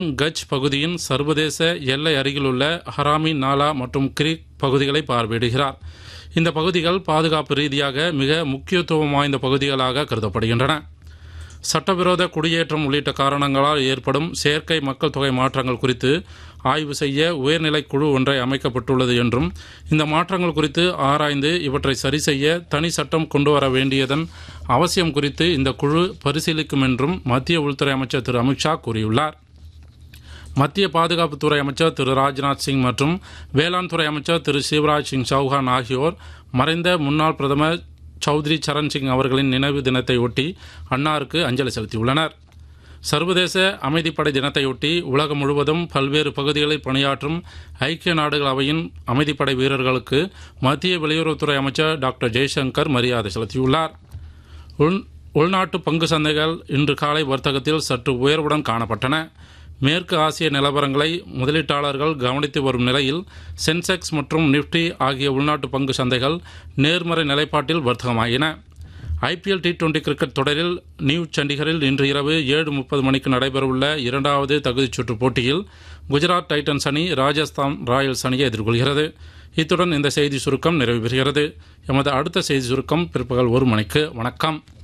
கட்ச் பகுதியின் சர்வதேச எல்லை அருகிலுள்ள ஹராமி நாலா மற்றும் கிரீக் பகுதிகளை பார்வையிடுகிறார் இந்த பகுதிகள் பாதுகாப்பு ரீதியாக மிக முக்கியத்துவம் வாய்ந்த பகுதிகளாக கருதப்படுகின்றன சட்டவிரோத குடியேற்றம் உள்ளிட்ட காரணங்களால் ஏற்படும் செயற்கை மக்கள் தொகை மாற்றங்கள் குறித்து ஆய்வு செய்ய உயர்நிலை குழு ஒன்றை அமைக்கப்பட்டுள்ளது என்றும் இந்த மாற்றங்கள் குறித்து ஆராய்ந்து இவற்றை சரி செய்ய தனி சட்டம் கொண்டு வர வேண்டியதன் அவசியம் குறித்து இந்த குழு பரிசீலிக்கும் என்றும் மத்திய உள்துறை அமைச்சர் திரு அமித்ஷா கூறியுள்ளார் மத்திய பாதுகாப்புத்துறை அமைச்சர் திரு ராஜ்நாத் சிங் மற்றும் வேளாண் துறை அமைச்சர் திரு சிவராஜ் சிங் சௌஹான் ஆகியோர் மறைந்த முன்னாள் பிரதமர் சௌத்ரி சரண் சிங் அவர்களின் நினைவு தினத்தை ஒட்டி அன்னாருக்கு அஞ்சலி செலுத்தியுள்ளனர் சர்வதேச அமைதிப்படை தினத்தையொட்டி உலகம் முழுவதும் பல்வேறு பகுதிகளில் பணியாற்றும் ஐக்கிய நாடுகள் அவையின் அமைதிப்படை வீரர்களுக்கு மத்திய வெளியுறவுத்துறை அமைச்சர் டாக்டர் ஜெய்சங்கர் மரியாதை செலுத்தியுள்ளார் உள் உள்நாட்டு பங்கு சந்தைகள் இன்று காலை வர்த்தகத்தில் சற்று உயர்வுடன் காணப்பட்டன மேற்கு ஆசிய நிலவரங்களை முதலீட்டாளர்கள் கவனித்து வரும் நிலையில் சென்செக்ஸ் மற்றும் நிப்டி ஆகிய உள்நாட்டு பங்கு சந்தைகள் நேர்மறை நிலைப்பாட்டில் வர்த்தகமாகின ஐபிஎல் டி டுவெண்டி கிரிக்கெட் தொடரில் நியூ சண்டிகரில் இன்று இரவு ஏழு முப்பது மணிக்கு நடைபெறவுள்ள இரண்டாவது தகுதிச் சுற்று போட்டியில் குஜராத் டைட்டன்ஸ் அணி ராஜஸ்தான் ராயல்ஸ் அணியை எதிர்கொள்கிறது இத்துடன் இந்த செய்தி சுருக்கம் நிறைவு பெறுகிறது எமது அடுத்த செய்தி சுருக்கம் பிற்பகல் ஒரு மணிக்கு வணக்கம்